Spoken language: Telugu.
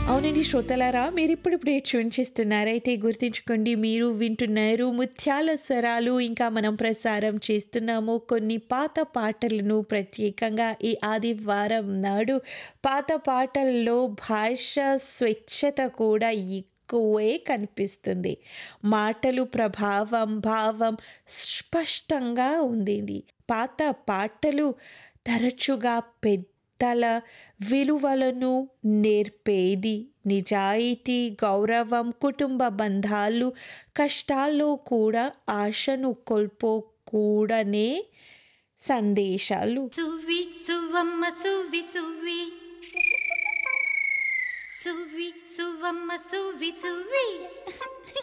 అవునండి శ్రోతలారా మీరు ఇప్పుడిప్పుడే ట్యూన్ చేస్తున్నారైతే గుర్తుంచుకోండి మీరు వింటున్నారు ముత్యాల స్వరాలు ఇంకా మనం ప్రసారం చేస్తున్నాము కొన్ని పాత పాటలను ప్రత్యేకంగా ఈ ఆదివారం నాడు పాత పాటల్లో భాష స్వచ్ఛత కూడా ఎక్కువే కనిపిస్తుంది మాటలు ప్రభావం భావం స్పష్టంగా ఉంది పాత పాటలు తరచుగా పెద్ద తల విలువలను నేర్పేది నిజాయితీ గౌరవం కుటుంబ బంధాలు కష్టాల్లో కూడా ఆశను కోల్పోకూడనే సందేశాలు సువ్వి సువ్వమ్మ సువ్వి సువ్వి సువ్వి సువ్వమ్మ సువ్వి సువ్వి